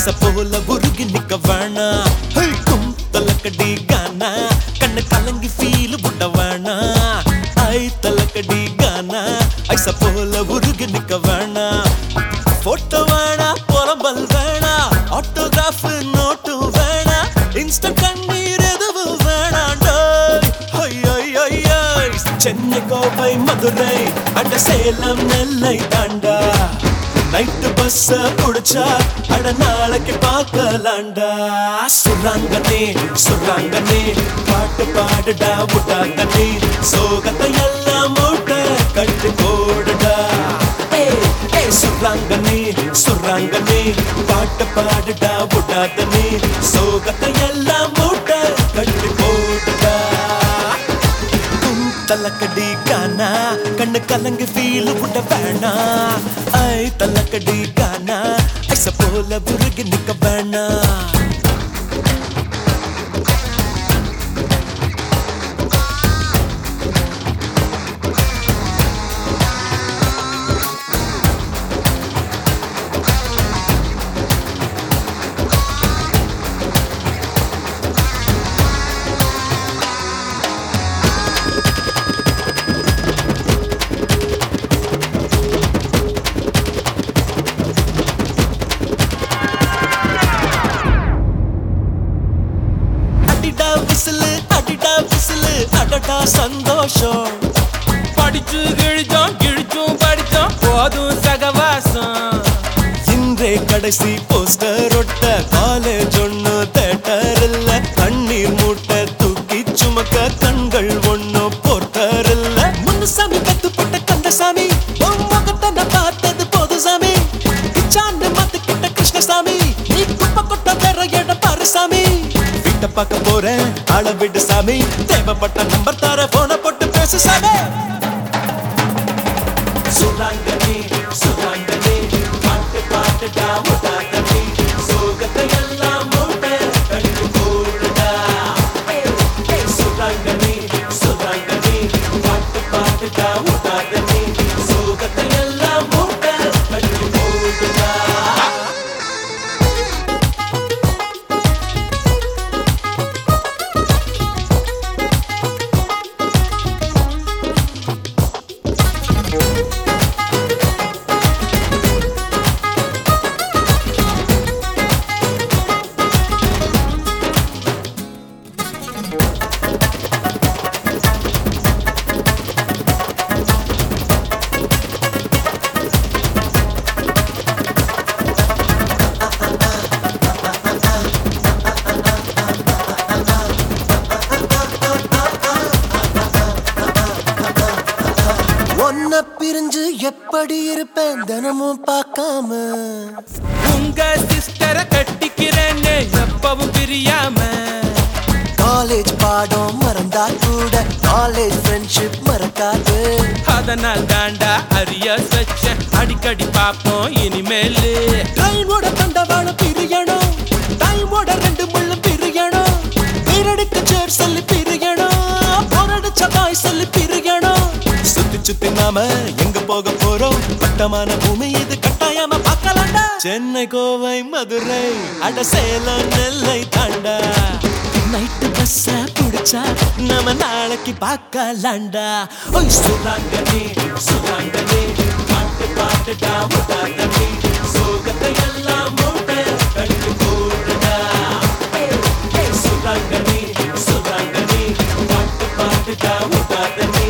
ஐச போல உருகி நிக்க வேணா ஹே, கும் தலக்கடி கானா கண்ணு கலங்கி ஃபீல் புட்ட வேணா ஐ தலக்கடி கானா ஐச போல உருகி நிக்க வேணா போட்டோ வேணா புலம்பல் வேணா ஆட்டோகிராஃப் நோட்டு வேணா இன்ஸ்டா கண்ணீர் எதுவும் வேணாண்டோய் ஹொய் ஹொய் ஹொய் ஹொய். சென்னை கோவை மதுரை அட சேலம் நெல்லை தாண்டா நைட்டு பஸ்ஸ புடிச்சா அட நாளைக்கு பார்க்கலாண்டா சுராங்கனே சுராங்கனே பாட்டு பாடுடா விட்டாங்கனே சோகத்தை எல்லாம் மூட்டை கட்டு போடுடா ஏய், ஏய், சுராங்கனே சுராங்கனே பாட்டு பாடுடா விட்டாங்கனே சோகத்தை எல்லாம் மூட்டை கட்டு போடுடா தும் தலக்கடி கானா கண்ணு கலங்கு ஃபீல் விட வேணா ஐ தலக்கடி கானா ஐச போல புருகி நிக்க வேணா அடிடா விசிலு அடிடா விசிலு அடடா சந்தோஷம் படிச்சு கிழிச்சோம் கிழிச்சும் படிச்சோம் போதும் சகவாசம் இன்றே கடைசி போஸ்டர் ஒட்ட காலேஜ் ஒண்ணு தேட்டர் இல்ல கண்ணீர் மூட்டை தூக்கி சுமக்க கண்கள் ஒண்ணு போர்ட்டர் இல்ல முன்னுசாமி கத்து போட்ட கந்தசாமி உன் முகத்தை நான் பார்த்தது போது சாமி இச்சாண்டு மாத்துக்கிட்ட கிருஷ்ணசாமி நீ குப்பை கொட்ட வேற இடம் பாரு சாமி வீட்டை பார்க்க போறேன் அள விடு சாமி தேவைப்பட்ட நம்பர் தர போன போட்டு பேசு சாமி சுராங்கனே சுராங்கனே பாட்டு பாட்டுடா முட்டாங்கனே சோகத்தை எல்லாம் மூட்டை கண்டு போடுடா ஏய், ஏய், சுராங்கனே சுராங்கனே பாட்டு பாட்டுடா முட்டாங்கனே சோகத்தை எல்லாம் மூட்டை கண்டு போடுடா ஒன்ன பிரிஞ்சு எப்படி இருப்பேன் தினமும் பார்க்காம உங்க சிஸ்டரை கட்டிக்கிறேன்னு எப்பவும் பிரியாம காலேஜ் பாடம் மறந்தா கூட காலேஜ் ஃப்ரெண்ட்ஷிப் மறக்காது அதனால் தாண்டா அரியஸ் வச்ச அடிக்கடி பாப்போம் இனிமேலு ட்ரெயினோட தண்டவாள பிரியணும் டைமோட ரெண்டு முள்ளு பிரியணும் வீரடிக்கு சேர் சொல்லி பிரியணும் போரடிச்ச பாய் சொல்லி பிரியணும் சுத்தி சுத்தி நாம எங்க போக போறோம் வட்டமான பூமி இது கட்டாயமா பார்க்கலாம்டா சென்னை கோவை மதுரை அட சேலம் நெல்லை தாண்டா நைட்டு பஸ்ஸ புடிச்சா நாம நாளைக்கு பார்க்கலாம்டா ஓய் சுராங்கனே சுராங்கனே பாட்டு பாட்டுடா முட்டாங்கனே சோகத்தை எல்லாம் மூட்டை கட்டு போடுடா ஏய், ஏய், சுராங்கனே சுராங்கனே பாட்டு பாட்டுடா முட்டாங்கனே